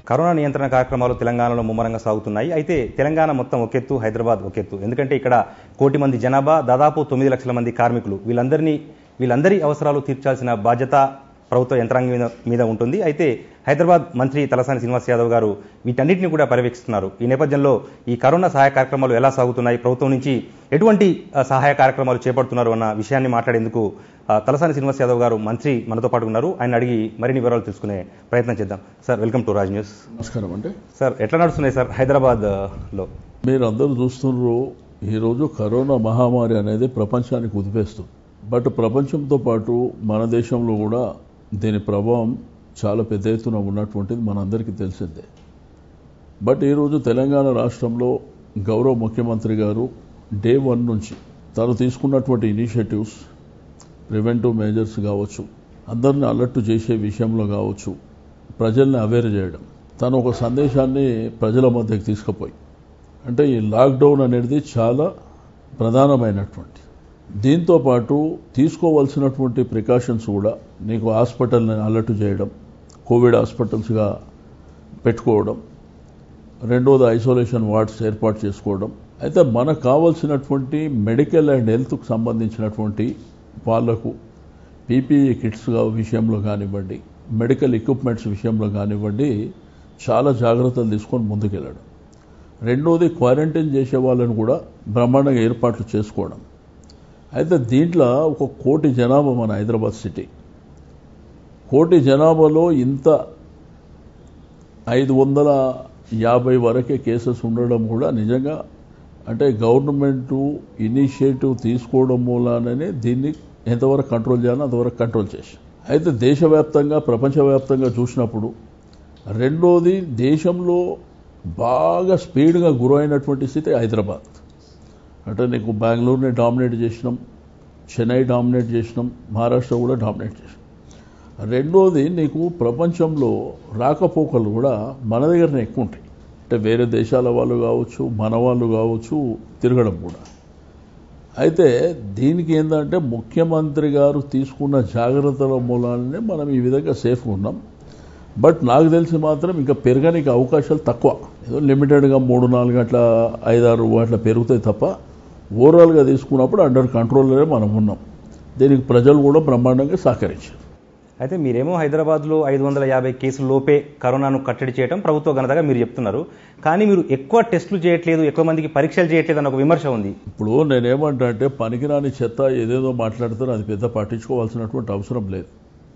Corona నియంత్రణ కార్యక్రమాలు తెలంగాణలో ముమ్మరంగా సాగుతున్నాయి అయితే తెలంగాణ మొత్తం ఒకెత్తు హైదరాబాద్ ఒకెత్తు ఎందుకంటే ఇక్కడ కోటి మంది జనాభా దాదాపు తొమ్మిది లక్షల మంది కార్మికులు వీళ్ళందరినీ వీళ్ళందరి అవసరాలు తీర్చాల్సిన బాధ్యత ప్రభుత్వ యంత్రాంగం మీద మీద ఉంటుంది అయితే హైదరాబాద్ మంత్రి తలసాని శ్రీనివాస్ యాదవ్ గారు వీటన్నిటిని కూడా పర్యవేక్షిస్తున్నారు ఈ నేపథ్యంలో ఈ కరోనా సహాయ కార్యక్రమాలు ఎలా సాగుతున్నాయి ప్రభుత్వం నుంచి ఎటువంటి ఆ, సహాయ కార్యక్రమాలు చేపడుతున్నారు అన్న విషయాన్ని మాట్లాడేందుకు ఆ, తలసాని శ్రీనివాస్ యాదవ్ గారు మంత్రి మనతో పాటు ఉన్నారు ఆయన అడిగి మరిన్ని వివరాలు తెలుసుకునే ప్రయత్నం చేద్దాం sir welcome to Raj news నమస్కారం అండి సార్ ఎట్లా నడుస్తున్నాయి సార్ హైదరాబాద్ ఆ, లో మీరు అందరూ చూస్తున్నారు ఈరోజు కరోనా మహమ్మారి అనేది ప్రపంచానికి ఉదిపేస్తుంది బట్ ప్రపంచంతో పాటు మన దేశంలో కూడా దీని ప్రభావం చాలా పెద్ద ఎత్తున ఉన్నటువంటిది మనందరికీ తెలిసిందే బట్ ఈరోజు తెలంగాణ రాష్ట్రంలో గౌరవ ముఖ్యమంత్రి గారు డే వన్ నుంచి తను తీసుకున్నటువంటి ఇనిషియేటివ్స్ ప్రివెంటివ్ మేజర్స్ కావచ్చు అందరిని అలర్ట్ చేసే విషయంలో కావచ్చు ప్రజల్ని అవేర్ చేయడం తను ఒక సందేశాన్ని ప్రజల మధ్యకి తీసుకుపోయి అంటే ఈ లాక్డౌన్ అనేది చాలా ప్రధానమైనటువంటి దీంతో పాటు తీసుకోవాల్సినటువంటి ప్రికాషన్స్ కూడా నీకు హాస్పిటల్ని అలర్ట్ చేయడం కోవిడ్ హాస్పిటల్స్గా పెట్టుకోవడం రెండోది ఐసోలేషన్ వార్డ్స్ ఏర్పాటు చేసుకోవడం అయితే మనకు కావాల్సినటువంటి మెడికల్ అండ్ హెల్త్కు సంబంధించినటువంటి వాళ్లకు పీపీఈ కిట్స్ విషయంలో కానివ్వండి మెడికల్ ఎక్విప్మెంట్స్ విషయంలో కానివ్వండి చాలా జాగ్రత్తలు తీసుకొని ముందుకెళ్ళడం రెండోది క్వారంటైన్ చేసే వాళ్ళని కూడా బ్రహ్మాండంగా ఏర్పాట్లు చేసుకోవడం అయితే దీంట్లో ఒక కోటి జనాభా మన హైదరాబాద్ సిటీ కోటి జనాభాలో ఇంత ఐదు వందల యాభై వరకే కేసెస్ ఉండడం కూడా నిజంగా అంటే గవర్నమెంట్ ఇనిషియేటివ్ తీసుకోవడం మూలాననే దీన్ని ఎంతవరకు కంట్రోల్ చేయాలో అంతవరకు కంట్రోల్ చేసి అయితే దేశవ్యాప్తంగా ప్రపంచవ్యాప్తంగా చూసినప్పుడు రెండోది దేశంలో బాగా స్పీడ్గా గురైనటువంటి స్థితి హైదరాబాద్ అంటే నీకు బెంగళూరుని డామినేట్ చేసినాం చెన్నై డామినేట్ చేసినాం మహారాష్ట్ర కూడా డామినేట్ చేసినాం రెండోది నీకు ప్రపంచంలో రాకపోకలు కూడా మన దగ్గరనే ఎక్కువ ఉంటాయి అంటే వేరే దేశాల వాళ్ళు కావచ్చు మన వాళ్ళు కావచ్చు తిరగడం కూడా అయితే దీనికి ఏంటంటే ముఖ్యమంత్రి గారు తీసుకున్న జాగ్రత్తల మూలానే మనం ఈ విధంగా సేఫ్గా ఉన్నాం బట్ నాకు తెలిసి మాత్రం ఇంకా పెరగడానికి అవకాశాలు తక్కువ ఏదో లిమిటెడ్గా మూడు నాలుగు అట్లా ఐదారు అట్లా పెరుగుతాయి తప్ప ఓవరాల్గా తీసుకున్నప్పుడు అండర్ కంట్రోల్లోనే మనం ఉన్నాం దీనికి ప్రజలు కూడా బ్రహ్మాండంగా సహకరించారు అయితే మీరేమో హైదరాబాద్లో ఐదు వందల యాభై కేసుల లోపే కరోనాను కట్టడి చేయడం ప్రభుత్వ ఘనతగా మీరు చెప్తున్నారు కానీ మీరు ఎక్కువ టెస్టులు చేయట్లేదు ఎక్కువ మందికి పరీక్షలు చేయట్లేదు అన్న ఒక విమర్శ ఉంది ఇప్పుడు నేనేమంటా అంటే పనికిరాని చెత్త ఏదేదో మాట్లాడుతారో అది పెద్ద పట్టించుకోవాల్సినటువంటి అవసరం లేదు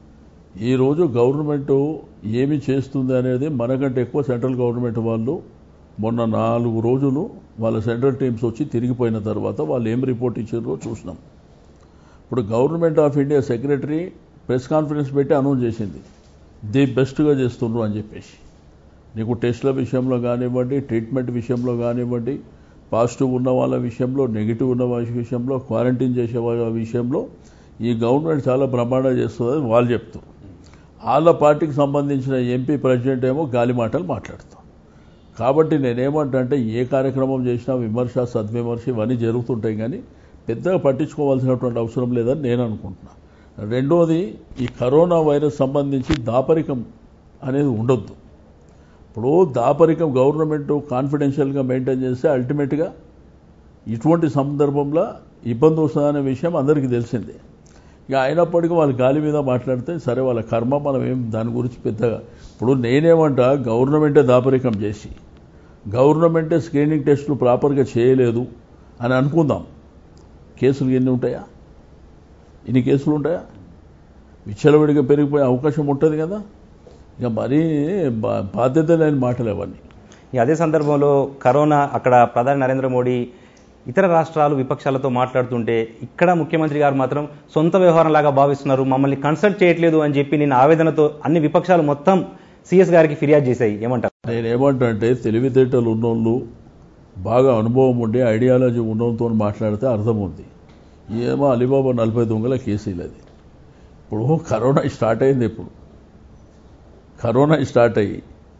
ఈరోజు గవర్నమెంట్ ఏమి చేస్తుంది అనేది మనకంటే ఎక్కువ సెంట్రల్ గవర్నమెంట్ వాళ్ళు మొన్న నాలుగు రోజులు వాళ్ళ సెంట్రల్ టీమ్స్ వచ్చి తిరిగిపోయిన తర్వాత వాళ్ళు ఏం రిపోర్ట్ ఇచ్చారో చూసినాం ఇప్పుడు government of India secretary press conference పెట్టి అనౌన్స్ చేసింది ది బెస్ట్గా చేస్తుండ్రు అని చెప్పేసి నీకు టెస్ట్ల విషయంలో కానివ్వండి ట్రీట్మెంట్ విషయంలో కానివ్వండి పాజిటివ్ ఉన్న వాళ్ళ విషయంలో నెగిటివ్ ఉన్న వాళ్ళ విషయంలో క్వారంటైన్ చేసే వాళ్ళ విషయంలో ఈ గవర్నమెంట్ చాలా బ్రహ్మాండంగా చేస్తుందని వాళ్ళు చెప్తారు వాళ్ళ పార్టీకి సంబంధించిన ఎంపీ ప్రెసిడెంట్ ఏమో గాలి మాటలు మాట్లాడతాం కాబట్టి నేనేమంటా అంటే ఏ కార్యక్రమం చేసినా విమర్శ సద్విమర్శ ఇవన్నీ జరుగుతుంటాయి కానీ పెద్దగా పట్టించుకోవాల్సినటువంటి అవసరం లేదని నేను అనుకుంటున్నా రెండోది ఈ కరోనా వైరస్ సంబంధించి దాపరికం అనేది ఉండొద్దు ఇప్పుడు దాపరికం గవర్నమెంట్ కాన్ఫిడెన్షియల్గా మెయింటైన్ చేస్తే అల్టిమేట్గా ఇటువంటి సందర్భంలో ఇబ్బంది వస్తుందనే విషయం అందరికీ తెలిసిందే ఇక అయినప్పటికీ వాళ్ళ గాలి మీద మాట్లాడితే సరే వాళ్ళ కర్మ మనం ఏం దాని గురించి పెద్దగా ఇప్పుడు నేనేమంటా గవర్నమెంటే దాపరికం చేసి గవర్నమెంటే స్క్రీనింగ్ టెస్టులు ప్రాపర్గా చేయలేదు అని అనుకుందాం కేసులు ఎన్ని ఉంటాయా ఇన్ని కేసులు ఉంటాయా విచ్చలవిడిగా పెరిగిపోయే అవకాశం ఉంటుంది కదా ఇక మరీ బా- బాధ్యత లేని మాటలు అవన్నీ ఈ అదే సందర్భంలో కరోనా అక్కడ ప్రధాని నరేంద్ర మోడీ ఇతర రాష్ట్రాలు విపక్షాలతో మాట్లాడుతుంటే ఇక్కడ ముఖ్యమంత్రి గారు మాత్రం సొంత వ్యవహారం లాగా భావిస్తున్నారు మమ్మల్ని కన్సల్ట్ చేయట్లేదు అని చెప్పి నేను ఆవేదనతో అన్ని విపక్షాలు మొత్తం సీఎస్ గారికి ఫిర్యాదు చేశాయి ఏమంటారు నేనేమంటా అంటే తెలివితేటలు ఉన్నోళ్ళు బాగా అనుభవం ఉండి ఐడియాలజీ ఉన్నోళ్ళతో మాట్లాడితే అర్థం ఉంది ఏమో అలీబాబా నలభై దొంగల కేసీలు అది ఇప్పుడు కరోనా స్టార్ట్ అయింది ఇప్పుడు కరోనా స్టార్ట్ అయ్యి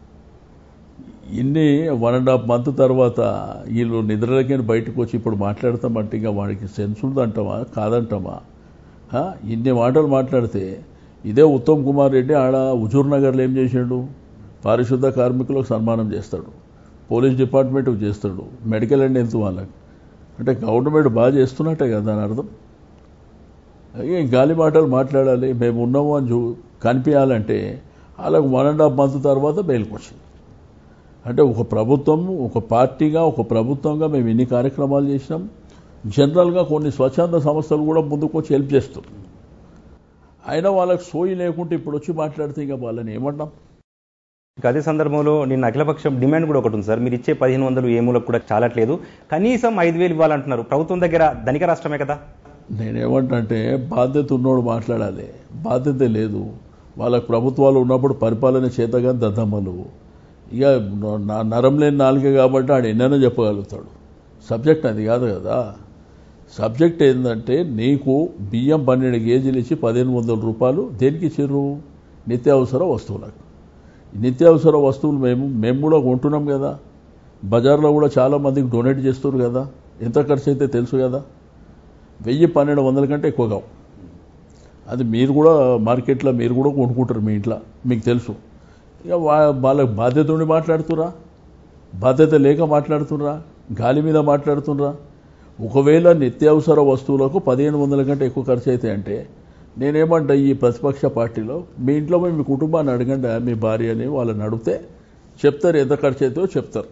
ఇన్ని వన్ అండ్ హాఫ్ మంత్ తర్వాత వీళ్ళు నిద్రలకి బయటకు వచ్చి ఇప్పుడు మాట్లాడతామంటే ఇంకా వాడికి సెన్స్ ఉందంటామా కాదంటామా ఆ? ఇన్ని మాటలు మాట్లాడితే ఇదే ఉత్తమ్ కుమార్ రెడ్డి ఆడ హుజూర్ నగర్లో ఏం చేసిండు పారిశుద్ధ కార్మికులకు సన్మానం చేస్తాడు పోలీస్ డిపార్ట్మెంట్కి చేస్తాడు మెడికల్ అండ్ హెల్త్ వాళ్ళకి అంటే గవర్నమెంట్ బాగా చేస్తున్నట్టే కదా దాని అర్థం ఏం గాలి మాటలు మాట్లాడాలి మేము ఉన్నాము అని చూ కనిపించాలంటే వాళ్ళకు వన్ అండ్ హాఫ్ మంత్ తర్వాత బెయిల్కి వచ్చింది అంటే ఒక ప్రభుత్వం ఒక పార్టీగా ఒక ప్రభుత్వంగా మేము ఎన్ని కార్యక్రమాలు చేసినాం జనరల్గా కొన్ని స్వచ్ఛంద సంస్థలు కూడా ముందుకు వచ్చి హెల్ప్ చేస్తాం అయినా వాళ్ళకి సోయి లేకుంటే ఇప్పుడు వచ్చి మాట్లాడితే ఇంకా వాళ్ళని ఏమంటాం ఇక అదే సందర్భంలో నిన్న అఖిలపక్షం డిమాండ్ కూడా ఒకటి ఉంది సార్ మీరు ఇచ్చే పదిహేను వందలు ఏమూలకు కూడా చాలట్లేదు కనీసం ఐదు వేలు ఇవ్వాలంటున్నారు ప్రభుత్వం దగ్గర ధనిక రాష్ట్రమే కదా నేనేమంటే బాధ్యత ఉన్నోడు మాట్లాడాలి బాధ్యత లేదు వాళ్ళకి ప్రభుత్వాలు ఉన్నప్పుడు పరిపాలన చేతగా దద్దమ్మలు ఇక నా నరం లేని నాలుగే కాబట్టి ఆడు ఎన్నైనా చెప్పగలుగుతాడు సబ్జెక్ట్ అది కాదు కదా సబ్జెక్ట్ ఏంటంటే నీకు బియ్యం పన్నెండు కేజీలు ఇచ్చి పదిహేను వందల రూపాయలు దేనికి ఇచ్చిర్రు నిత్యావసర వస్తువులకు నిత్యావసర వస్తువులు మేము మేము కూడా కొంటున్నాం కదా బజార్లో కూడా చాలా మందికి డొనేట్ చేస్తారు కదా ఎంత ఖర్చు అయితే తెలుసు కదా వెయ్యి పన్నెండు వందల కంటే ఎక్కువ కావు అది మీరు కూడా మార్కెట్లో మీరు కూడా కొనుక్కుంటారు మీ ఇంట్లో మీకు తెలుసు ఇక వా- వాళ్ళకి బాధ్యత ఉండి మాట్లాడుతురా బాధ్యత లేక మాట్లాడుతుర్రా గాలి మీద మాట్లాడుతుర్రా ఒకవేళ నిత్యావసర వస్తువులకు పదిహేను వందల కంటే ఎక్కువ ఖర్చు అయితే అంటే నేనేమంటా ఈ ప్రతిపక్ష పార్టీలో మీ ఇంట్లో పోయి మీ కుటుంబాన్ని అడగండి మీ భార్యని వాళ్ళని అడిగితే చెప్తారు ఎంత ఖర్చు అవుతుందో చెప్తారు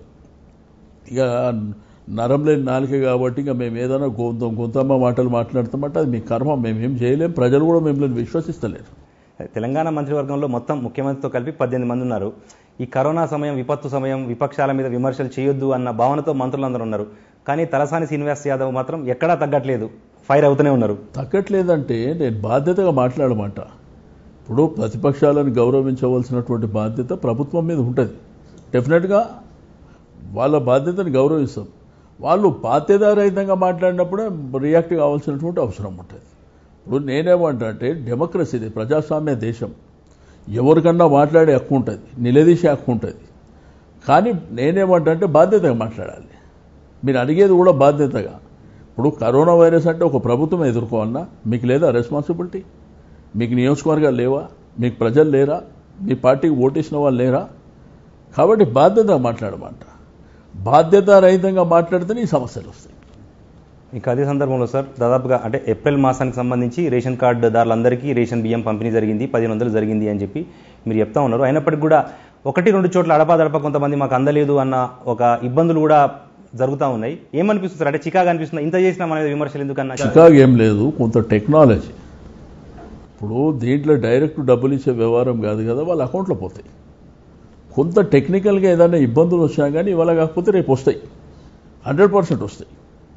ఇక నరం లేని నాలుకే కాబట్టి ఇక మేము ఏదైనా గొంతం గొంతమ్మ మాటలు మాట్లాడతామంటే అది మీ కర్మ మేము ఏం చేయలేం ప్రజలు కూడా మిమ్మల్ని విశ్వసిస్తలేరు తెలంగాణ మంత్రివర్గంలో మొత్తం ముఖ్యమంత్రితో కలిపి పద్దెనిమిది మంది ఉన్నారు ఈ కరోనా సమయం విపత్తు సమయం విపక్షాల మీద విమర్శలు చేయొద్దు అన్న భావనతో మంత్రులందరూ ఉన్నారు కానీ తలసాని శ్రీనివాస్ యాదవ్ మాత్రం ఎక్కడా తగ్గట్లేదు ఫైర్ అవుతూనే ఉన్నారు తగ్గట్లేదంటే నేను బాధ్యతగా మాట్లాడమంట ఇప్పుడు ప్రతిపక్షాలను గౌరవించవలసినటువంటి బాధ్యత ప్రభుత్వం మీద ఉంటుంది డెఫినెట్గా వాళ్ళ బాధ్యతను గౌరవిస్తాం వాళ్ళు బాధ్యతారహితంగా మాట్లాడినప్పుడే రియాక్ట్ కావాల్సినటువంటి అవసరం ఉంటుంది ఇప్పుడు నేనేమంటా అంటే డెమోక్రసీ ఇది ప్రజాస్వామ్య దేశం ఎవరికన్నా మాట్లాడే హక్కు ఉంటుంది నిలదీసే హక్కు ఉంటుంది కానీ నేనేమంటా అంటే బాధ్యతగా మాట్లాడాలి మీరు అడిగేది కూడా బాధ్యతగా ఇప్పుడు కరోనా వైరస్ అంటే ఒక ప్రభుత్వం ఎదుర్కోవాలన్నా మీకు లేదా రెస్పాన్సిబిలిటీ మీకు నియోజకవర్గాలు లేవా మీకు ప్రజలు లేరా మీ పార్టీకి ఓటేసిన వాళ్ళు లేరా కాబట్టి బాధ్యతగా మాట్లాడమంట బాధ్యత రహితంగా మాట్లాడితేనే ఈ సమస్యలు వస్తాయి ఇక అదే సందర్భంలో సార్ దాదాపుగా అంటే ఏప్రిల్ మాసానికి సంబంధించి రేషన్ కార్డుదారులందరికీ రేషన్ బియ్యం పంపిణీ జరిగింది పదిహేను వందలు జరిగింది అని చెప్పి మీరు చెప్తా ఉన్నారు అయినప్పటికీ కూడా ఒకటి రెండు చోట్ల అడపాదడప కొంతమంది మాకు అందలేదు అన్న ఒక ఇబ్బందులు కూడా జరుగుతూ ఉన్నాయి ఏమనిపిస్తుంది సార్ అంటే చికాగా అనిపిస్తుంది ఇంత చేసినా మన మీద విమర్శలు ఎందుకన్నా చికాగ్ ఏం లేదు కొంత టెక్నాలజీ ఇప్పుడు దీంట్లో డైరెక్ట్ డబ్బులు ఇచ్చే వ్యవహారం కాదు కదా వాళ్ళ అకౌంట్లో పోతాయి కొంత టెక్నికల్గా ఏదైనా ఇబ్బందులు వచ్చినా కానీ ఇవాళ కాకపోతే రేపు వస్తాయి హండ్రెడ్ పర్సెంట్ వస్తాయి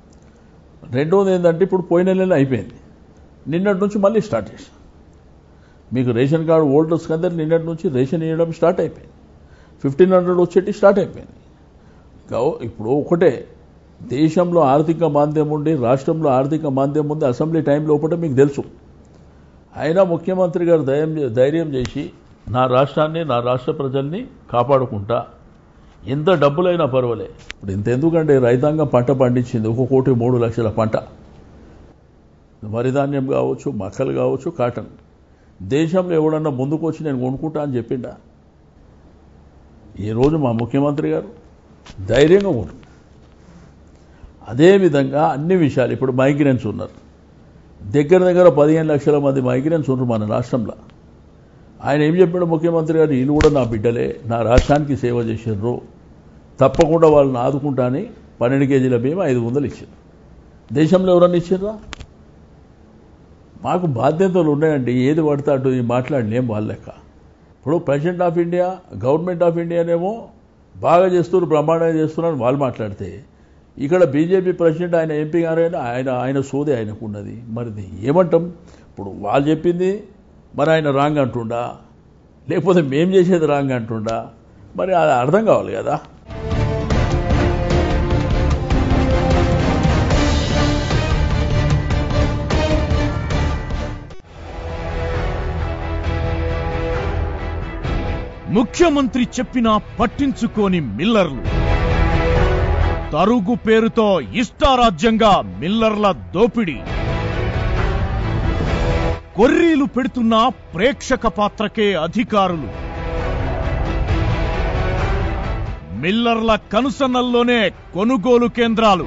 రెండోది ఏంటంటే ఇప్పుడు పోయిన నెల అయిపోయింది నిన్నటి నుంచి మళ్ళీ స్టార్ట్ చేసాం మీకు రేషన్ కార్డు హోల్డర్స్ అందరు నిన్నటి నుంచి రేషన్ ఇవ్వడం స్టార్ట్ అయిపోయింది ఫిఫ్టీన్ హండ్రెడ్ వచ్చేటి స్టార్ట్ అయిపోయింది గవ- ఇప్పుడు ఒకటే దేశంలో ఆర్థిక మాంద్యం ఉండి రాష్ట్రంలో ఆర్థిక మాంద్యం ఉంది అసెంబ్లీ టైం లోపల మీకు తెలుసు అయినా ముఖ్యమంత్రి గారు ధైర్యం చే- ధైర్యం చేసి నా రాష్ట్రాన్ని నా రాష్ట్ర ప్రజల్ని కాపాడుకుంటా ఎంత డబ్బులైనా పర్వాలే ఇప్పుడు ఇంత ఎందుకంటే రైతాంగం పంట పండించింది ఒక కోటి మూడు లక్షల పంట వరి ధాన్యం కావచ్చు మక్కలు కావచ్చు కాటన్ దేశంలో ఎవడన్నా ముందుకు వచ్చి నేను కొనుక్కుంటా అని చెప్పిండా ఈరోజు మా ముఖ్యమంత్రి గారు ధైర్యంగా కొను అదేవిధంగా అన్ని విషయాలు ఇప్పుడు మైగ్రెంట్స్ ఉన్నారు దగ్గర దగ్గర పదిహేను లక్షల మంది మైగ్రెంట్స్ ఉన్నారు మన రాష్ట్రంలో ఆయన ఏం చెప్పాడు ముఖ్యమంత్రి గారు వీళ్ళు కూడా నా బిడ్డలే నా రాష్ట్రానికి సేవ చేసారు తప్పకుండా వాళ్ళని ఆదుకుంటా అని పన్నెండు కేజీల బియ్యం ఐదు వందలు ఇచ్చారు దేశంలో ఎవరన్నా ఇచ్చారా మాకు బాధ్యతలు ఉన్నాయండి ఏది పడితే అటు మాట్లాడలేం వాళ్ళ లెక్క ఇప్పుడు president of India government of ఇండియానేమో బాగా చేస్తున్నారు బ్రహ్మాండంగా చేస్తున్నారు వాళ్ళు మాట్లాడితే ఇక్కడ బీజేపీ ప్రెసిడెంట్ ఆయన ఎంపీ గారు అయినా ఆయన ఆయన సోదే ఆయనకు ఉన్నది మరి ఏమంటాం ఇప్పుడు వాళ్ళు చెప్పింది మరి ఆయన రాంగ్ అంటుండా లేకపోతే మేం చేసేది రాంగ్ అంటుండా మరి అది అర్థం కావాలి కదా ముఖ్యమంత్రి చెప్పినా పట్టించుకోని మిల్లర్లు తరుగు పేరుతో ఇష్టారాజ్యంగా మిల్లర్ల దోపిడీ కొర్రీలు పెడుతున్న ప్రేక్షక పాత్రకే అధికారులు మిల్లర్ల కనుసన్నల్లోనే కొనుగోలు కేంద్రాలు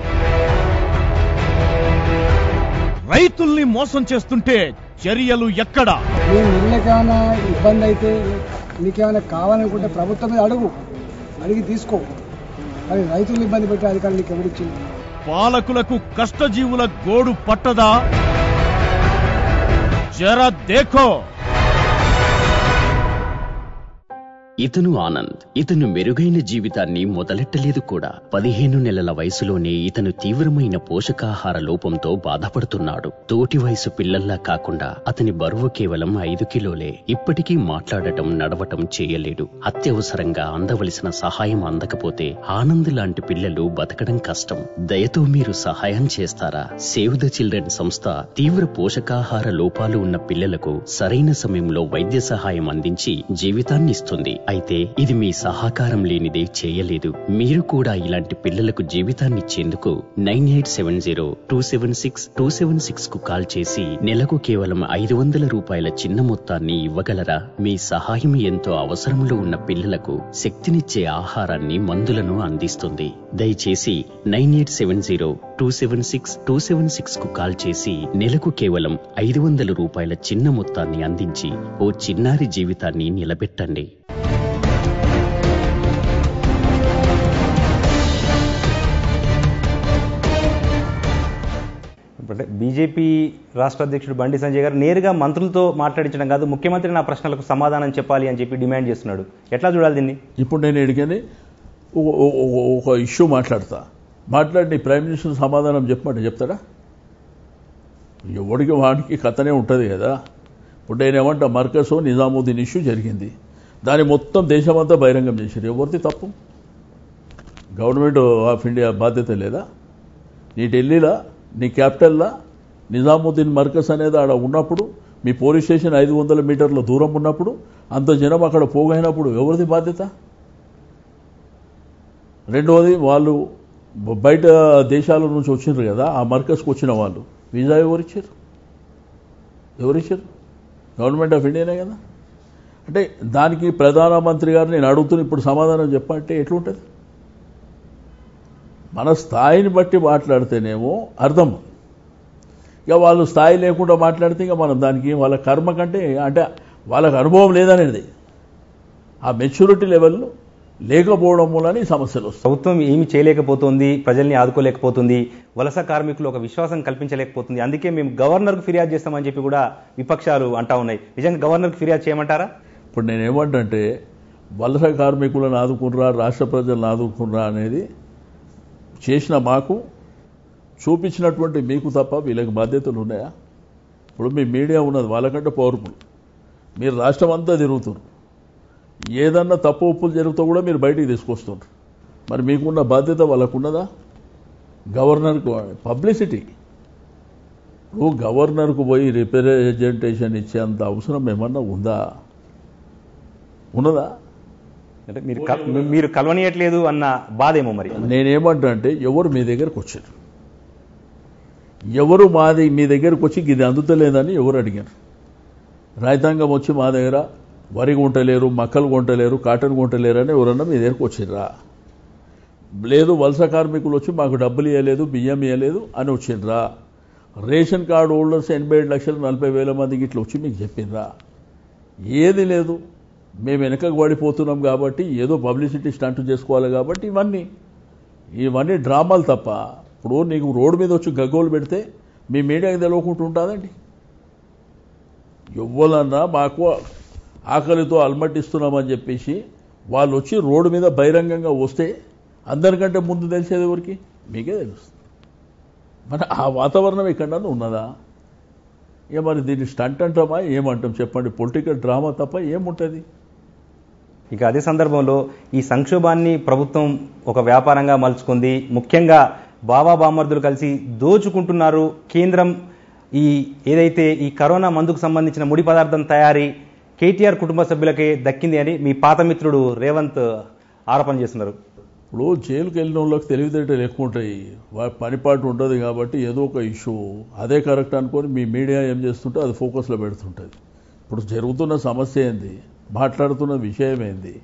రైతుల్ని మోసం చేస్తుంటే చర్యలు ఎక్కడ మీ ఇళ్ళకేమైనా ఇబ్బంది అయితే నీకేమైనా కావాలనుకుంటే ప్రభుత్వం మీద అడుగు అడిగి తీసుకో మరి రైతులు ఇబ్బంది పెట్టే అధికారులు నీకు ఎవరిచ్చింది పాలకులకు కష్టజీవుల గోడు పట్టదా జర దేఖో ఇతను ఆనంద్ ఇతను మెరుగైన జీవితాన్ని మొదలెట్టలేదు కూడా పదిహేను నెలల వయసులోనే ఇతను తీవ్రమైన పోషకాహార లోపంతో బాధపడుతున్నాడు తోటి వయసు పిల్లల్లా కాకుండా అతని బరువు కేవలం ఐదు కిలోలే ఇప్పటికీ మాట్లాడటం నడవటం చేయలేడు అత్యవసరంగా అందవలసిన సహాయం అందకపోతే ఆనంద్ లాంటి పిల్లలు బతకడం కష్టం దయతో మీరు సహాయం చేస్తారా సేవ్ ద చిల్డ్రన్ సంస్థ తీవ్ర పోషకాహార లోపాలు ఉన్న పిల్లలకు సరైన సమయంలో వైద్య సహాయం అందించి జీవితాన్ని ఇస్తుంది అయితే ఇది మీ సహకారం లేనిదే చేయలేదు మీరు కూడా ఇలాంటి పిల్లలకు జీవితాన్ని ఇచ్చేందుకు nine eight seven zero two seven six two seven six కు కాల్ చేసి నెలకు కేవలం ఐదు వందల రూపాయల చిన్న మొత్తాన్ని ఇవ్వగలరా మీ సహాయం ఎంతో అవసరంలో ఉన్న పిల్లలకు శక్తినిచ్చే ఆహారాన్ని మందులను అందిస్తుంది దయచేసి nine eight seven zero two seven six two seven six కు కాల్ చేసి నెలకు కేవలం ఐదు వందల రూపాయల చిన్న మొత్తాన్ని అందించి ఓ చిన్నారి జీవితాన్ని నిలబెట్టండి అంటే బీజేపీ రాష్ట్ర అధ్యక్షుడు బండి సంజయ్ గారు నేరుగా మంత్రులతో మాట్లాడించడం కాదు ముఖ్యమంత్రి నా ప్రశ్నలకు సమాధానం చెప్పాలి అని చెప్పి డిమాండ్ చేస్తున్నాడు ఎట్లా చూడాలి దీన్ని ఇప్పుడు నేను ఎడిగాని ఒక- ఒక- ఒక ఇష్యూ మాట్లాడతా మాట్లాడి నీ ప్రైమ్ మినిస్టర్ సమాధానం చెప్పమంటే చెప్తాడా ఎవడికి వాడికి కథనే ఉంటుంది కదా ఇప్పుడు నేను ఏమంటా మర్కస్ నిజాముద్దీన్ ఇష్యూ జరిగింది దాన్ని మొత్తం దేశమంతా బహిరంగం చేశారు ఎవరిది తప్పు గవర్నమెంట్ ఆఫ్ ఇండియా బాధ్యత లేదా నీ ఢిల్లీలో నీ క్యాపిటల్లా నిజాముద్దీన్ మర్కస్ అనేది ఆడ ఉన్నప్పుడు మీ పోలీస్ స్టేషన్ ఐదు వందల మీటర్ల దూరం ఉన్నప్పుడు అంత జనం అక్కడ పోగైనప్పుడు ఎవరిది బాధ్యత రెండవది వాళ్ళు బ- బయట దేశాల నుంచి వచ్చిండ్రు కదా ఆ మర్కస్కి వచ్చిన వాళ్ళు వీజా ఎవరిచ్చారు ఎవరిచ్చారు గవర్నమెంట్ ఆఫ్ ఇండియానే కదా అంటే దానికి ప్రధానమంత్రి గారు నేను అడుగుతున్న ఇప్పుడు సమాధానం చెప్పంటే ఎట్లుంటుంది మన స్థాయిని బట్టి మాట్లాడితేనేమో అర్థం ఇక వాళ్ళు స్థాయి లేకుండా మాట్లాడితే ఇక మనం దానికి వాళ్ళ కర్మ కంటే అంటే వాళ్ళకి అనుభవం లేదనేది ఆ మెచ్యూరిటీ లెవెల్ లేకపోవడం వలన ఈ సమస్యలు వస్తాయి ప్రభుత్వం ఏమి చేయలేకపోతుంది ప్రజల్ని ఆదుకోలేకపోతుంది వలస కార్మికులు ఒక విశ్వాసం కల్పించలేకపోతుంది అందుకే మేము గవర్నర్కు ఫిర్యాదు చేస్తామని చెప్పి కూడా విపక్షాలు అంటా ఉన్నాయి నిజంగా గవర్నర్కు ఫిర్యాదు చేయమంటారా ఇప్పుడు నేను ఏమంటే వలస కార్మికులను ఆదుకునరా రాష్ట్ర ప్రజలను ఆదుకునరా అనేది చేసిన మాకు చూపించినటువంటి మీకు తప్ప వీళ్ళకి బాధ్యతలు ఉన్నాయా ఇప్పుడు మీ మీడియా ఉన్నది వాళ్ళకంటే పవర్ఫుల్ మీరు రాష్ట్రం అంతా తిరుగుతున్నారు ఏదన్నా తప్పు ఒప్పులు జరుగుతూ కూడా మీరు బయటికి తీసుకొస్తున్నారు మరి మీకున్న బాధ్యత వాళ్ళకున్నదా గవర్నర్కు పబ్లిసిటీ ఇప్పుడు గవర్నర్కు పోయి రిప్రజెంటేషన్ ఇచ్చేంత అవసరం ఏమన్నా ఉందా ఉన్నదా అంటే మీరు కల్- మీరు కలవనీయట్లేదు అన్న బాధ ఏమో మరి నేనేమంటా అంటే ఎవరు మీ దగ్గరకు వచ్చారు ఎవరు మాది మీ దగ్గరకు వచ్చి ఇది అందుతలేదని ఎవరు అడిగారు రైతాంగం వచ్చి మా దగ్గర వరి కొంటలేరు మక్కలు కొంటలేరు కాటన్ కొంటలేరు అని ఎవరన్నా మీ దగ్గరకు వచ్చిర్రా లేదు వలస కార్మికులు వచ్చి మాకు డబ్బులు ఇవ్వలేదు బియ్యం ఇవ్వలేదు అని వచ్చిండ్రా రేషన్ కార్డు హోల్డర్స్ ఎనభై ఏడు లక్షలు నలభై వేల మందికి ఇట్లా వచ్చి మీకు చెప్పిండ్రా ఏది లేదు మేము వెనకకు పడిపోతున్నాం కాబట్టి ఏదో పబ్లిసిటీ స్టంట్ చేసుకోవాలి కాబట్టి ఇవన్నీ ఇవన్నీ డ్రామాలు తప్ప ఇప్పుడు నీకు రోడ్డు మీద వచ్చి గగ్గోలు పెడితే మీ మీడియాకి తెలియకుండా ఉంటుందండి ఎవ్వరన్నా మాకు ఆకలితో అల్మటిస్తున్నామని చెప్పేసి వాళ్ళు వచ్చి రోడ్డు మీద బహిరంగంగా వస్తే అందరికంటే ముందు తెలిసేది ఎవరికి మీకే తెలుస్తుంది మన ఆ వాతావరణం ఎక్కడన్నా ఉన్నదా ఏ మరి దీన్ని స్టంట్ అంటామా ఏమంటాం చెప్పండి పొలిటికల్ డ్రామా తప్ప ఏముంటుంది ఇక అదే సందర్భంలో ఈ సంక్షోభాన్ని ప్రభుత్వం ఒక వ్యాపారంగా మలుచుకుంది ముఖ్యంగా బాబా బామర్దులు కలిసి దోచుకుంటున్నారు కేంద్రం ఈ ఏదైతే ఈ కరోనా మందుకు సంబంధించిన ముడి పదార్థం తయారీ కేటీఆర్ కుటుంబ సభ్యులకే దక్కింది అని మీ పాత మిత్రుడు రేవంత్ ఆరోపణ చేస్తున్నారు ఇప్పుడు జైలుకి వెళ్ళిన వాళ్ళకి తెలివితేటలు ఎక్కువ ఉంటాయి వా- పనిపాటు ఉండదు కాబట్టి ఏదో ఒక ఇష్యూ అదే కరెక్ట్ అనుకొని మీ మీడియా ఏం చేస్తుంటే అది ఫోకస్లో పెడుతుంటుంది ఇప్పుడు జరుగుతున్న సమస్య ఏంది మాట్లాడుతున్న విషయం ఏంది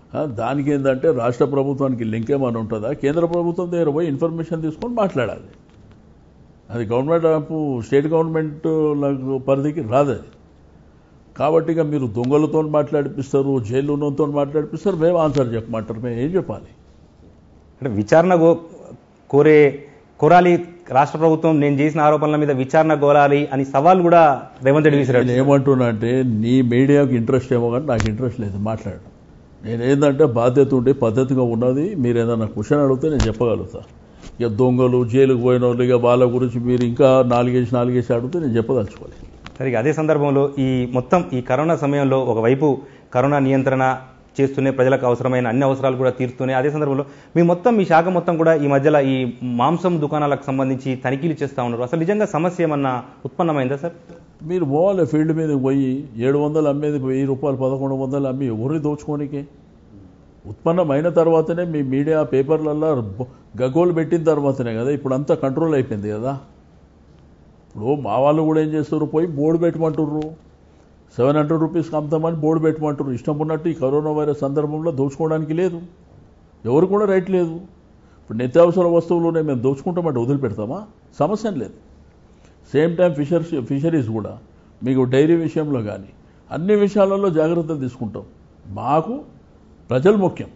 ఆ, దానికి ఏంటంటే రాష్ట్ర ప్రభుత్వానికి లింక్ ఏమైనా ఉంటుందా కేంద్ర ప్రభుత్వం దగ్గర పోయి ఇన్ఫర్మేషన్ తీసుకొని మాట్లాడాలి అది గవర్నమెంట్ ఆఫ్ స్టేట్ గవర్నమెంట్ లకు పరిధికి రాదు అది కాబట్టి ఇక మీరు దొంగలతో మాట్లాడిపిస్తారు జైలు ఉన్నతో మాట్లాడిపిస్తారు మేము ఆన్సర్ చెప్పమంటారు మేము ఏం చెప్పాలి అంటే విచారణ గో కోరే కోరాలి రాష్ట్ర ప్రభుత్వం నేను చేసిన ఆరోపణల మీద విచారణ కోరాలి అని సవాల్ కూడా రేవంత్ రెడ్డి విసిరాడు నేను ఏమంటున్నా అంటే నీ మీడియాకి ఇంట్రెస్ట్ ఏమో కానీ నాకు ఇంట్రెస్ట్ లేదు మాట్లాడు నేను ఏంటంటే బాధ్యత ఉండి పద్ధతిగా ఉన్నది మీరు ఏదైనా క్వశ్చన్ అడిగితే నేను చెప్పగలుగుతా ఇక దొంగలు జైలుకు పోయిన వాళ్ళు ఇక వాళ్ళ గురించి మీరు ఇంకా నాలుగేసి నాలుగేసి అడిగితే నేను చెప్పదలుచుకోలేదు సరే ఇక అదే సందర్భంలో ఈ మొత్తం ఈ కరోనా సమయంలో ఒకవైపు కరోనా నియంత్రణ చేస్తూనే ప్రజలకు అవసరమైన అన్ని అవసరాలు కూడా తీరుస్తూనే అదే సందర్భంలో మీ మొత్తం మీ శాఖ మొత్తం కూడా ఈ మధ్యలో ఈ మాంసం దుకాణాలకు సంబంధించి తనిఖీలు చేస్తూ ఉన్నారు అసలు నిజంగా సమస్య ఏమన్నా ఉత్పన్నమైందా సార్ మీరు పోవాలి ఫీల్డ్ మీదకి పోయి ఏడు వందలు అమ్మేది వెయ్యి రూపాయలు పదకొండు వందలు అమ్మి ఎవరిని దోచుకోనికే ఉత్పన్నమైన తర్వాతనే మీ మీడియా పేపర్లలో బొ- గగ్గోలు పెట్టిన తర్వాతనే కదా ఇప్పుడు అంతా కంట్రోల్ అయిపోయింది కదా ఇప్పుడు మా వాళ్ళు కూడా ఏం చేస్తారు పోయి బోర్డు పెట్టమంటుర్రు సెవెన్ హండ్రెడ్ రూపీస్కి అమ్ముతామని బోర్డు పెట్టమంటారు ఇష్టం ఉన్నట్టు ఈ కరోనా వైరస్ సందర్భంలో దోచుకోవడానికి లేదు ఎవరు కూడా రైట్ లేదు ఇప్పుడు నిత్యావసర వస్తువులునే మేము దోచుకుంటామంటే వదిలిపెడతామా సమస్య లేదు సేమ్ టైం ఫిషర్స్ ఫిషరీస్ కూడా మీకు డైరీ విషయంలో కానీ అన్ని విషయాలలో జాగ్రత్తలు తీసుకుంటాం మాకు ప్రజలు ముఖ్యం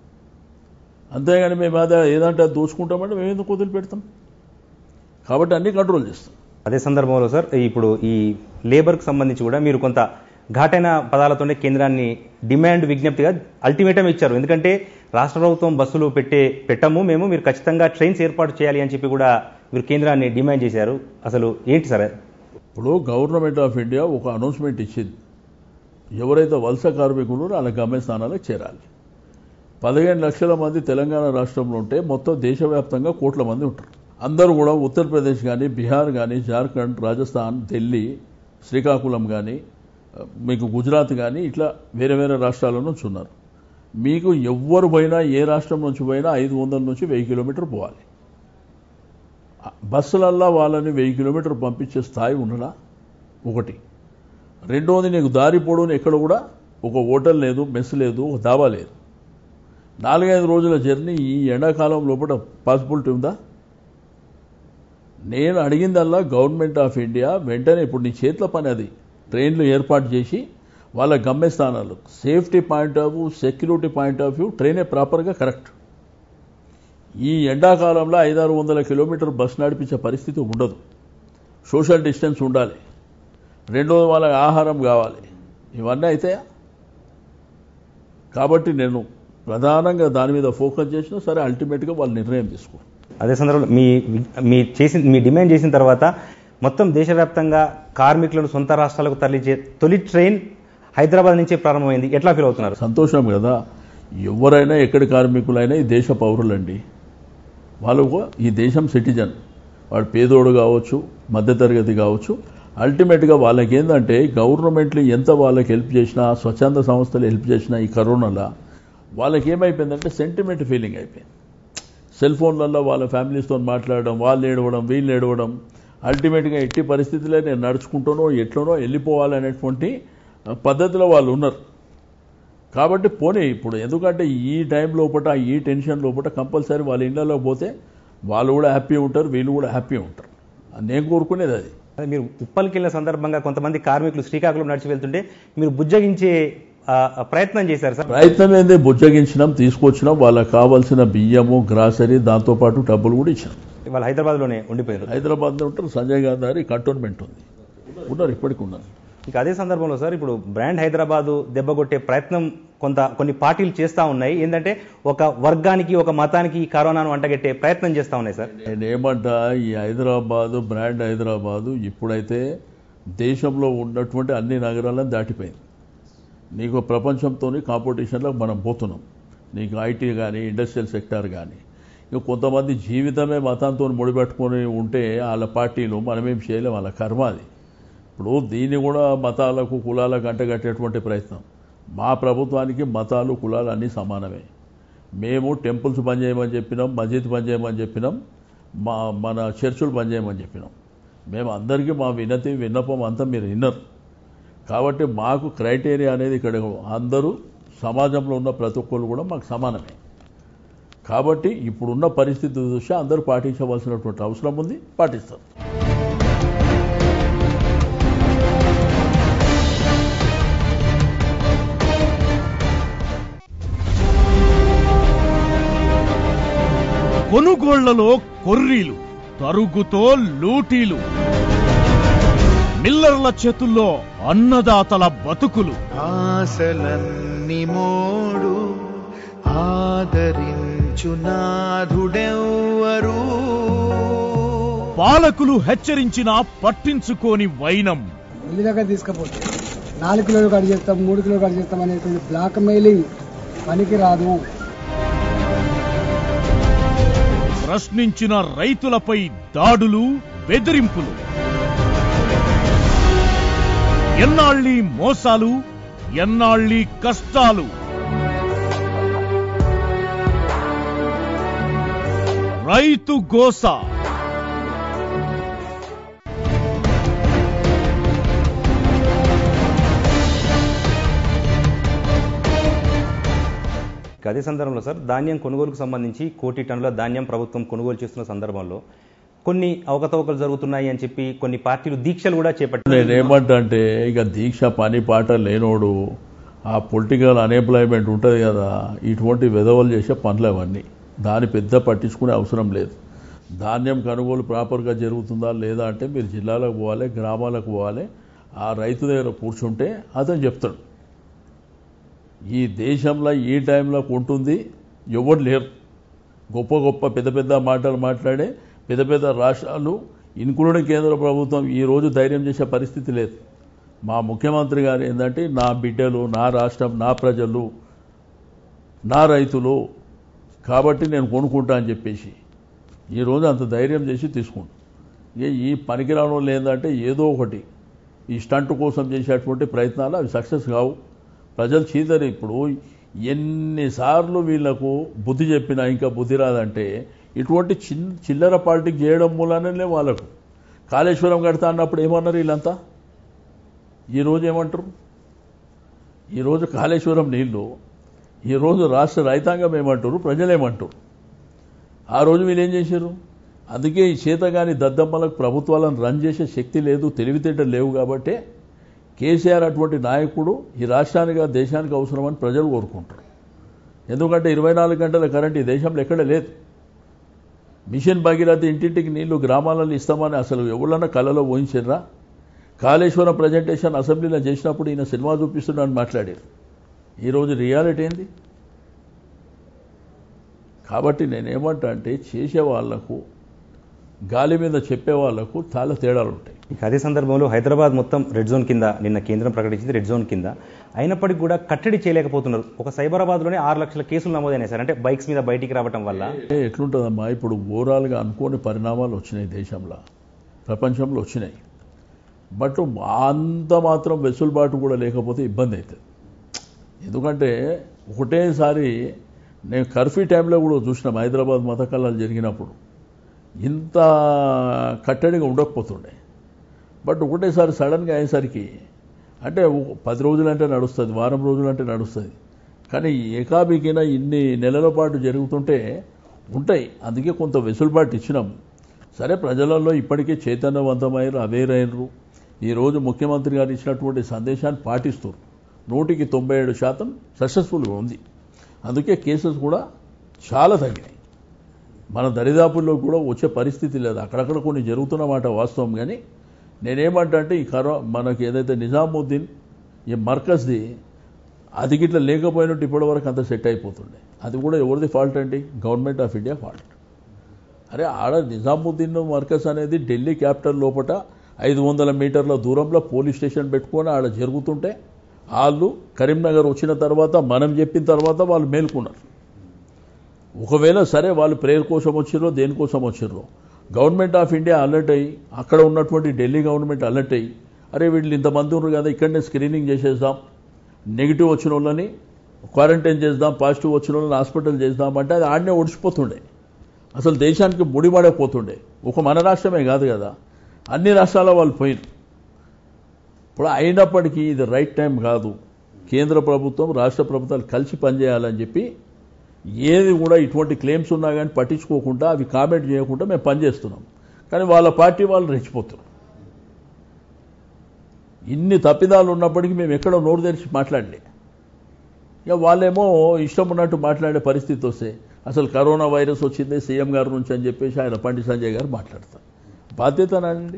అంతేగాని మేము అదే ఏదంటే అది దోచుకుంటామంటే మేము ఎందుకు వదిలిపెడతాం కాబట్టి అన్ని కంట్రోల్ చేస్తాం అదే సందర్భంలో సార్ ఇప్పుడు ఈ లేబర్కి సంబంధించి కూడా మీరు కొంత ఘాటైన పదాలతోనే కేంద్రాన్ని డిమాండ్ విజ్ఞప్తిగా అల్టిమేటం ఇచ్చారు ఎందుకంటే రాష్ట్ర ప్రభుత్వం బస్సులు పెట్టే పెట్టము మేము మీరు ఖచ్చితంగా ట్రైన్స్ ఏర్పాటు చేయాలి అని చెప్పి కూడా మీరు కేంద్రాన్ని డిమాండ్ చేశారు అసలు ఏంటి సార్ ఇప్పుడు గవర్నమెంట్ ఆఫ్ ఇండియా ఒక అనౌన్స్మెంట్ ఇచ్చింది ఎవరైతే వలస కార్మికులు వాళ్ళ గమ్యస్థానాలకు చేరాలి పదిహేను లక్షల మంది తెలంగాణ రాష్ట్రంలో ఉంటే మొత్తం దేశవ్యాప్తంగా కోట్ల మంది ఉంటారు అందరూ కూడా ఉత్తరప్రదేశ్ కానీ బీహార్ కానీ జార్ఖండ్ రాజస్థాన్ ఢిల్లీ శ్రీకాకుళం కానీ మీకు గుజరాత్ కానీ ఇట్లా వేరే వేరే రాష్ట్రాల నుంచి ఉన్నారు మీకు ఎవ్వరు పోయినా ఏ రాష్ట్రం నుంచి పోయినా ఐదు వందల నుంచి వెయ్యి కిలోమీటర్ పోవాలి బస్సులల్లా వాళ్ళని వెయ్యి కిలోమీటర్ పంపించే స్థాయి ఉండడా ఒకటి రెండోది నీకు దారి పొడవుని ఎక్కడ కూడా ఒక హోటల్ లేదు మెస్ లేదు ఒక దాబా లేదు నాలుగైదు రోజుల జర్నీ ఈ ఎండాకాలం లోపల పాసిబిలిటీ ఉందా నేను అడిగిందల్లా గవర్నమెంట్ ఆఫ్ ఇండియా వెంటనే ఇప్పుడు నీ చేతుల పని అది ట్రైన్లు ఏర్పాటు చేసి వాళ్ళ గమ్యస్థానాలు safety point of view security point of view ట్రైనే ప్రాపర్గా కరెక్ట్ ఈ ఎండాకాలంలో ఐదారు వందల కిలోమీటర్ బస్ నడిపించే పరిస్థితి ఉండదు సోషల్ డిస్టెన్స్ ఉండాలి రెండోది వాళ్ళకి ఆహారం కావాలి ఇవన్నీ అయితే కాబట్టి నేను ప్రధానంగా దాని మీద ఫోకస్ చేసినా సరే అల్టిమేట్గా వాళ్ళు నిర్ణయం తీసుకో అదే సందర్భంలో మీ మీ చేసిన మీ డిమాండ్ చేసిన తర్వాత మొత్తం దేశవ్యాప్తంగా కార్మికులను సొంత రాష్ట్రాలకు తరలించే తొలి ట్రైన్ హైదరాబాద్ నుంచే ప్రారంభమైంది ఎట్లా ఫీల్ అవుతున్నారు సంతోషం కదా ఎవరైనా ఎక్కడి కార్మికులైనా ఈ దేశ పౌరులండి వాళ్ళు కూడా ఈ దేశం సిటిజన్ వాడు పేదోడు కావచ్చు మధ్యతరగతి కావచ్చు అల్టిమేట్గా వాళ్ళకి ఏంటంటే గవర్నమెంట్లు ఎంత వాళ్ళకి హెల్ప్ చేసినా స్వచ్ఛంద సంస్థలు హెల్ప్ చేసినా ఈ కరోనాలో వాళ్ళకి ఏమైపోయిందంటే సెంటిమెంట్ ఫీలింగ్ అయిపోయింది సెల్ ఫోన్లలో వాళ్ళ ఫ్యామిలీస్తో మాట్లాడడం వాళ్ళు ఏడవడం వీళ్ళు ఏడవడం అల్టిమేట్గా ఎట్టి పరిస్థితుల్లో నేను నడుచుకుంటానో ఎట్లనో వెళ్ళిపోవాలనేటువంటి పద్ధతిలో వాళ్ళు ఉన్నారు కాబట్టి పోనీ ఇప్పుడు ఎందుకంటే ఈ టైం లోపల ఈ టెన్షన్ లోపల కంపల్సరీ వాళ్ళ ఇళ్లలో పోతే వాళ్ళు కూడా హ్యాపీ ఉంటారు వీళ్ళు కూడా హ్యాపీ ఉంటారు నేను కోరుకునేది అది అదే మీరు ఉప్పల్కి వెళ్ళిన సందర్భంగా కొంతమంది కార్మికులు శ్రీకాకుళం నడిచి వెళ్తుంటే మీరు బుజ్జగించే ఆ, ఆ ప్రయత్నం చేశారు సార్ ప్రయత్నం ఏంది బుజ్జగించినాం తీసుకొచ్చినాం వాళ్ళకి కావాల్సిన బియ్యము గ్రాసరీ దాంతోపాటు డబ్బులు కూడా ఇచ్చాం వాళ్ళు హైదరాబాద్లోనే ఉండిపోయారు హైదరాబాద్లో ఉంటారు సంజయ్ గాంధారి కంటోన్మెంట్ ఉంది ఉన్నారు ఇప్పటికి ఉన్నారు ఇక అదే సందర్భంలో సార్ ఇప్పుడు బ్రాండ్ హైదరాబాదు దెబ్బకొట్టే ప్రయత్నం కొంత కొన్ని పార్టీలు చేస్తూ ఉన్నాయి ఏంటంటే ఒక వర్గానికి ఒక మతానికి ఈ కరోనాను అంటగట్టే ప్రయత్నం చేస్తూ ఉన్నాయి సార్ నేను ఏమంటా ఈ హైదరాబాదు బ్రాండ్ హైదరాబాదు ఇప్పుడైతే దేశంలో ఉన్నటువంటి అన్ని నగరాలను దాటిపోయింది నీకు ప్రపంచంతో కాంపిటీషన్లో మనం పోతున్నాం నీకు ఐటీ కానీ ఇండస్ట్రియల్ సెక్టార్ కానీ ఇక కొంతమంది జీవితమే మతంతో ముడిపెట్టుకొని ఉంటే వాళ్ళ పార్టీలు మనమేం చేయలేం వాళ్ళ కర్మ అది ఇప్పుడు దీన్ని కూడా మతాలకు కులాలకు అంటగట్టేటువంటి ప్రయత్నం మా ప్రభుత్వానికి మతాలు కులాలు అన్నీ సమానమే మేము టెంపుల్స్ బంద్ చేయమని చెప్పినాం మస్జిద్ బంద్ చేయమని చెప్పినాం మా మన చర్చులు బంద్ చేయమని చెప్పినాం మేము అందరికీ మా వినతి విన్నపం అంతా మీరు విన్నారు కాబట్టి మాకు క్రైటీరియా అనేది ఇక్కడ అందరూ సమాజంలో ఉన్న ప్రతి ఒక్కరు కూడా మాకు సమానమే కాబట్టి ఇప్పుడున్న పరిస్థితి దృష్ట్యా అందరూ పాటించవలసినటువంటి అవసరం ఉంది పాటిస్తారు కొనుగోళ్లలో కొర్రీలు తరుగుతో లూటీలు మిల్లర్ల చేతుల్లో అన్నదాతల బతుకులు ఆశలన్ని మోడు ఆదరించు నాథుడెవ్వరు పాలకులు హెచ్చరించినా పట్టించుకోని వైనం వెళ్ళి దగ్గర తీసుకపోతే నాలుగు కిలోలు కట్ చేస్తాం మూడు కిలోలు కట్ చేస్తాం అనేటువంటి బ్లాక్ మెయిలింగ్ పనికి రాదు ప్రశ్నించిన రైతులపై దాడులు బెదిరింపులు ఎన్నాళ్ళీ మోసాలు ఎన్నాళ్ళీ కష్టాలు రైతు గోస ఇక అదే సందర్భంలో సార్ ధాన్యం కొనుగోలుకు సంబంధించి కోటి టన్నుల ధాన్యం ప్రభుత్వం కొనుగోలు చేస్తున్న సందర్భంలో కొన్ని అవకతవకలు జరుగుతున్నాయి అని చెప్పి కొన్ని పార్టీలు దీక్షలు కూడా చేపట్టారు నేనేమంటా అంటే ఇక దీక్ష పని పాట లేనోడు ఆ పొలిటికల్ అన్ఎంప్లాయ్మెంట్ ఉంటుంది కదా ఇటువంటి విధవలు చేసే పనులు అవన్నీ దాని పెద్ద పట్టించుకునే అవసరం లేదు ధాన్యం కొనుగోలు ప్రాపర్గా జరుగుతుందా లేదా అంటే మీరు జిల్లాలకు పోవాలి గ్రామాలకు పోవాలి ఆ రైతు దగ్గర కూర్చుంటే అతను చెప్తాడు ఈ దేశంలో ఈ టైంలో ఉంటుంది ఎవరు లేరు గొప్ప గొప్ప పెద్ద పెద్ద మాటలు మాట్లాడే పెద్ద పెద్ద రాష్ట్రాలు ఇన్క్లూడింగ్ కేంద్ర ప్రభుత్వం ఈ రోజు ధైర్యం చేసే పరిస్థితి లేదు మా ముఖ్యమంత్రి గారు ఏంటంటే నా బిడ్డలు నా రాష్ట్రం నా ప్రజలు నా రైతులు కాబట్టి నేను కొనుక్కుంటా అని చెప్పేసి ఈరోజు అంత ధైర్యం చేసి తీసుకుంటాం ఇక ఈ పనికిరాని వాళ్ళు ఏంటంటే ఏదో ఒకటి ఈ స్టంట్ కోసం చేసేటువంటి ప్రయత్నాలు అవి సక్సెస్ కావు ప్రజలు చీదరి ఇప్పుడు ఎన్నిసార్లు వీళ్లకు బుద్ధి చెప్పినా ఇంకా బుద్ధి రాదంటే ఇటువంటి చిన్న చిల్లర పార్టీకి చేయడం మూలనే వాళ్ళకు కాళేశ్వరం కడతా అన్నప్పుడు ఏమన్నారు వీళ్ళంతా ఈరోజు ఏమంటారు ఈరోజు కాళేశ్వరం నీళ్లు ఈరోజు రాష్ట్ర రైతాంగం ఏమంటారు ప్రజలు ఏమంటారు ఆ రోజు వీళ్ళు ఏం చేశారు అందుకే ఈ చేతగాని దద్దమ్మలకు ప్రభుత్వాలను రన్ చేసే శక్తి లేదు తెలివితేటలు లేవు కాబట్టే కేసీఆర్ అటువంటి నాయకుడు ఈ రాష్ట్రానికి దేశానికి అవసరమని ప్రజలు కోరుకుంటారు ఎందుకంటే ఇరవై నాలుగు గంటల కరెంట్ ఈ దేశంలో ఎక్కడ లేదు మిషన్ భగీరథ ఇంటింటికి నీళ్లు గ్రామాలలో ఇస్తామని అసలు ఎవరన్నా కళలో ఊహించారా కాళేశ్వరం ప్రజెంటేషన్ అసెంబ్లీలో చేసినప్పుడు ఈయన సినిమా చూపిస్తున్నాడని మాట్లాడారు ఈరోజు రియాలిటీ ఏంది కాబట్టి నేనేమంటా అంటే చేసే వాళ్లకు గాలి మీద చెప్పే వాళ్లకు చాలా తేడాలు ఉంటాయి ఇక అదే సందర్భంలో హైదరాబాద్ మొత్తం రెడ్ జోన్ కింద నిన్న కేంద్రం ప్రకటించింది రెడ్ జోన్ కింద అయినప్పటికీ కూడా కట్టడి చేయలేకపోతున్నారు ఒక సైబరాబాద్లోనే ఆరు లక్షల కేసులు నమోదైనాయి సార్ అంటే బైక్స్ మీద బయటికి రావడం వల్ల అంటే ఎట్లుంటుందమ్మా ఇప్పుడు ఓవరాల్గా అనుకోని పరిణామాలు వచ్చినాయి దేశంలో ప్రపంచంలో వచ్చినాయి బట్ అంత మాత్రం వెసులుబాటు కూడా లేకపోతే ఇబ్బంది అవుతుంది ఎందుకంటే ఒకటేసారి నేను కర్ఫ్యూ టైంలో కూడా చూసినాం హైదరాబాద్ మత కళాలు జరిగినప్పుడు ఇంత కట్టడిగా ఉండకపోతుండే బట్ ఒకటేసారి సడన్గా అయ్యేసరికి అంటే ఒక పది రోజులంటే నడుస్తుంది వారం రోజులంటే నడుస్తుంది కానీ ఏకాబికిన ఇన్ని నెలల పాటు జరుగుతుంటే ఉంటాయి అందుకే కొంత వెసులుబాటు ఇచ్చినాం సరే ప్రజలలో ఇప్పటికే చైతన్యవంతమయ్యారు అవేర్ అయినరు ఈరోజు ముఖ్యమంత్రి గారు ఇచ్చినటువంటి సందేశాన్ని పాటిస్తారు నూటికి తొంభై ఏడు శాతం సక్సెస్ఫుల్గా ఉంది అందుకే కేసెస్ కూడా చాలా తగ్గినాయి మన దరిదాపుల్లో కూడా వచ్చే పరిస్థితి లేదు అక్కడక్కడ కొన్ని జరుగుతున్నమాట వాస్తవం కానీ నేనేమంటా అంటే ఈ కరో మనకి ఏదైతే నిజాముద్దీన్ ఈ మర్కజ్ది అది గిట్ల లేకపోయినట్టు ఇప్పటి వరకు అంత సెట్ అయిపోతుండే అది కూడా ఎవరిది ఫాల్ట్ అండి గవర్నమెంట్ ఆఫ్ ఇండియా ఫాల్ట్ అరే ఆడ నిజాముద్దీన్ మర్కజ్ అనేది ఢిల్లీ క్యాపిటల్ లోపల ఐదు వందల మీటర్ల దూరంలో పోలీస్ స్టేషన్ పెట్టుకొని ఆడ జరుగుతుంటే వాళ్ళు కరీంనగర్ వచ్చిన తర్వాత మనం చెప్పిన తర్వాత వాళ్ళు మేల్కొన్నారు ఒకవేళ సరే వాళ్ళు ప్రేయర్ కోసం వచ్చిర్రో దేనికోసం వచ్చిర్రో గవర్నమెంట్ ఆఫ్ ఇండియా అలర్ట్ అయ్యి అక్కడ ఉన్నటువంటి ఢిల్లీ గవర్నమెంట్ అలర్ట్ అయ్యి అరే వీళ్ళు ఇంతమంది ఉన్నారు కదా ఇక్కడనే స్క్రీనింగ్ చేసేద్దాం నెగిటివ్ వచ్చిన వాళ్ళని క్వారంటైన్ చేద్దాం పాజిటివ్ వచ్చిన వాళ్ళని హాస్పిటల్ చేద్దాం అంటే అది ఆడనే ఒడిచిపోతుండే అసలు దేశానికి ముడిపడకపోతుండే ఒక మన రాష్ట్రమే కాదు కదా అన్ని రాష్ట్రాల వాళ్ళు పోయిన ఇప్పుడు అయినప్పటికీ ఇది రైట్ టైం కాదు కేంద్ర ప్రభుత్వం రాష్ట్ర ప్రభుత్వాలు కలిసి పనిచేయాలని చెప్పి ఏది కూడా ఇటువంటి క్లెయిమ్స్ ఉన్నా కానీ పట్టించుకోకుండా అవి కామెంట్ చేయకుండా మేము పనిచేస్తున్నాం కానీ వాళ్ళ పార్టీ వాళ్ళు రెచ్చిపోతున్నారు ఇన్ని తప్పిదాలు ఉన్నప్పటికీ మేము ఎక్కడో నోరు తెరిచి మాట్లాడలే ఇక వాళ్ళేమో ఇష్టం ఉన్నట్టు మాట్లాడే పరిస్థితి వస్తే అసలు కరోనా వైరస్ వచ్చింది సీఎం గారి నుంచి అని చెప్పేసి ఆయన పండి సంజయ్ గారు మాట్లాడతారు బాధ్యతనండి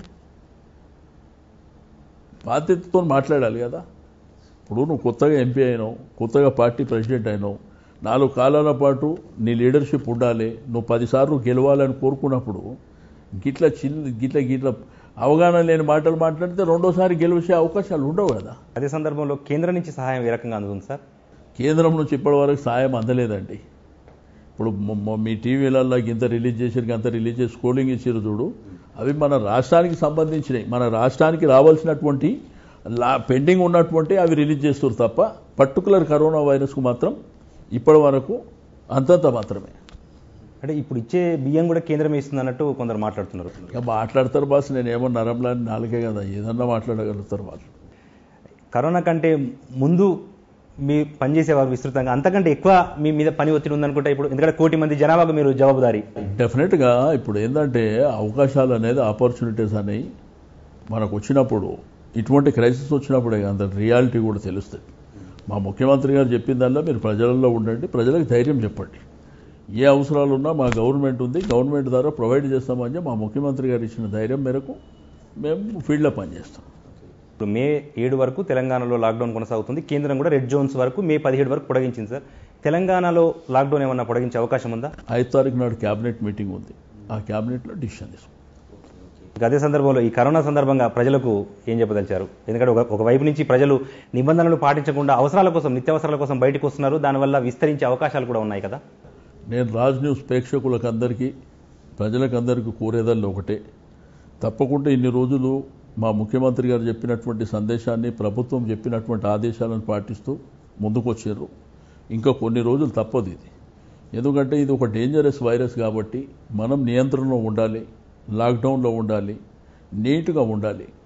బాధ్యతతో మాట్లాడాలి కదా ఇప్పుడు నువ్వు కొత్తగా ఎంపీ అయినావు కొత్తగా పార్టీ ప్రెసిడెంట్ అయినావు నాలుగు కాలాల పాటు నీ లీడర్షిప్ ఉండాలి నువ్వు పదిసార్లు గెలవాలని కోరుకున్నప్పుడు గిట్ల చిన్న గిట్ల గిట్ల అవగాహన లేని మాటలు మాట్లాడితే రెండోసారి గెలిచే అవకాశాలు ఉండవు కదా అదే సందర్భంలో కేంద్రం నుంచి సహాయం ఏ రకంగా అందుతుంది సార్ కేంద్రం నుంచి ఇప్పటి వరకు సాయం అందలేదండి ఇప్పుడు మొ- మొ- మీ టీవీలలో ఇంత రిలీజ్ చేసారు అంత రిలీజ్ చేసి స్కోలింగ్ ఇచ్చారు చూడు అవి మన రాష్ట్రానికి సంబంధించినవి మన రాష్ట్రానికి రావాల్సినటువంటి లా పెండింగ్ ఉన్నటువంటి అవి రిలీజ్ చేస్తారు తప్ప పర్టికులర్ కరోనా వైరస్కు మాత్రం ఇప్పటి వరకు అంతంత మాత్రమే అంటే ఇప్పుడు ఇచ్చే బియ్యం కూడా కేంద్రమే ఇస్తుంది అన్నట్టు కొందరు మాట్లాడుతున్నారు ఇక మాట్లాడతారు బాస్ నేను ఏమో నరంలా నాలుగే కదా ఏదన్నా మాట్లాడగలుగుతారు వాళ్ళు కరోనా కంటే ముందు మీ పనిచేసేవారు విస్తృతంగా అంతకంటే ఎక్కువ మీ మీద పని ఒత్తిడి ఉందనుకుంటే ఇప్పుడు ఎందుకంటే కోటి మంది జనాభాకు మీరు జవాబుదారీ డెఫినెట్గా ఇప్పుడు ఏంటంటే అవకాశాలు అనేది ఆపర్చునిటీస్ అనేవి మనకు వచ్చినప్పుడు ఇటువంటి క్రైసిస్ వచ్చినప్పుడే అంత రియాలిటీ కూడా తెలుస్తుంది మా ముఖ్యమంత్రి గారు చెప్పిందల్లా మీరు ప్రజలలో ఉండండి ప్రజలకు ధైర్యం చెప్పండి ఏ అవసరాలు ఉన్నా మా గవర్నమెంట్ ఉంది గవర్నమెంట్ ద్వారా ప్రొవైడ్ చేస్తామని చెప్పి మా ముఖ్యమంత్రి గారు ఇచ్చిన ధైర్యం మేరకు మేము ఫీల్డ్లో పనిచేస్తాం ఇప్పుడు మే ఏడు వరకు తెలంగాణలో లాక్డౌన్ కొనసాగుతుంది కేంద్రం కూడా రెడ్ జోన్స్ వరకు మే పదిహేడు వరకు పొడిగించింది సార్ తెలంగాణలో లాక్డౌన్ ఏమన్నా పొడిగించే అవకాశం ఉందా ఐదు తారీఖు నాడు క్యాబినెట్ మీటింగ్ ఉంది ఆ క్యాబినెట్లో డిసిషన్ తీసుకుంటాం ఇక అదే సందర్భంలో ఈ కరోనా సందర్భంగా ప్రజలకు ఏం చెప్పదలిచారు ఎందుకంటే ఒక ఒకవైపు నుంచి ప్రజలు నిబంధనలు పాటించకుండా అవసరాల కోసం నిత్యావసరాల కోసం బయటకు వస్తున్నారు దానివల్ల విస్తరించే అవకాశాలు కూడా ఉన్నాయి కదా నేను రాజ్ న్యూస్ ప్రేక్షకులకు అందరికీ ప్రజలకు అందరికీ కోరేదల్లో ఒకటే తప్పకుండా ఇన్ని రోజులు మా ముఖ్యమంత్రి గారు చెప్పినటువంటి సందేశాన్ని ప్రభుత్వం చెప్పినటువంటి ఆదేశాలను పాటిస్తూ ముందుకొచ్చారు ఇంకా కొన్ని రోజులు తప్పదు ఇది ఎందుకంటే ఇది ఒక డేంజరస్ వైరస్ కాబట్టి మనం నియంత్రణలో ఉండాలి లాక్డౌన్లో ఉండాలి నీట్గా ఉండాలి